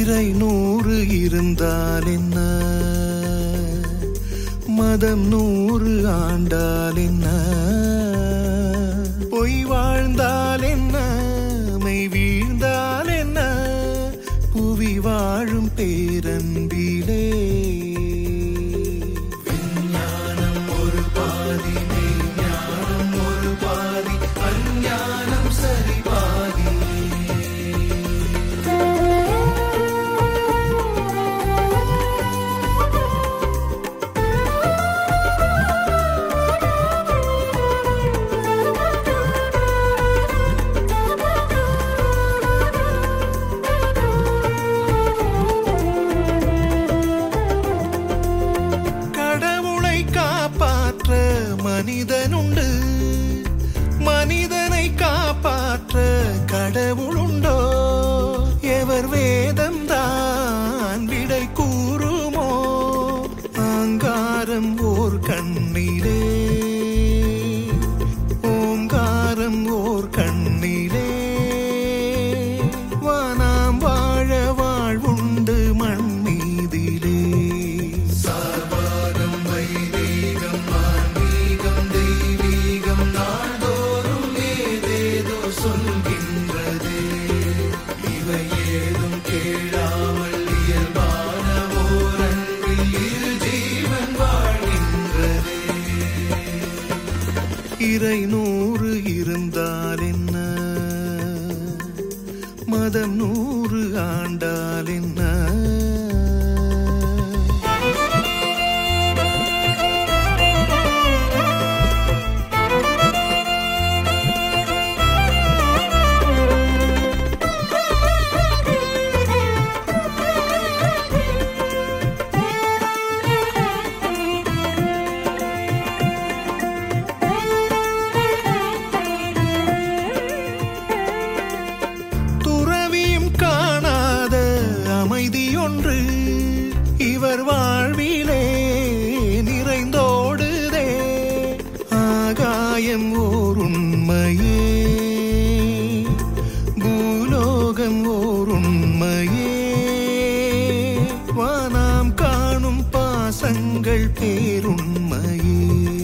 இறை நூறு இருந்தால் என்ன மதம் நூறு ஆண்டால் என்ன பொய் வாழ்ந்தால் என்ன மெய் வீழ்ந்தால் என்ன புவி வாழும் பேரன்பிலே விஞ்ஞானம் ஒரு பாதி மெய்ஞானம் ஒரு பாதி அஞ்ஞானம் சரி பாதி கடவுளை காப்பாற்ற மனிதனுண்டு மனிதனை காப்பாற்ற கடவுளுண்டோ எவர் வேதம் தான் விடை கூறுமோ ஆங்காரம் ஓர் கண்ணிலே ஓங்காரம் ஓர் கண்ணிலே வானாம் வாழ வாழ்வுண்டு மண் மீதிலே சார்வாகம் வைதீகம் ஆன்மீகம் தெய்வீகம் நாள்தோறும் ஏதேதோ சொல்கின்றதே இவை ஏதும் கேளாமல் இயல்பான ஓரன்பில் இரு ஜீவன் வாழ்கின்றதே இறை நூறு இருந்தால் என்ன மதம் நூறு ஆண்டால் என்ன துறவியும் காணாத அமைதி ஒன்று இவர் வாழ்விலே நிறைந்தோடுதே ஆகாயம் ஓர் உண்மையே பூலோகம் ஓர் உண்மையே வானாம் காணும் பாசங்கள் பேருண்மையே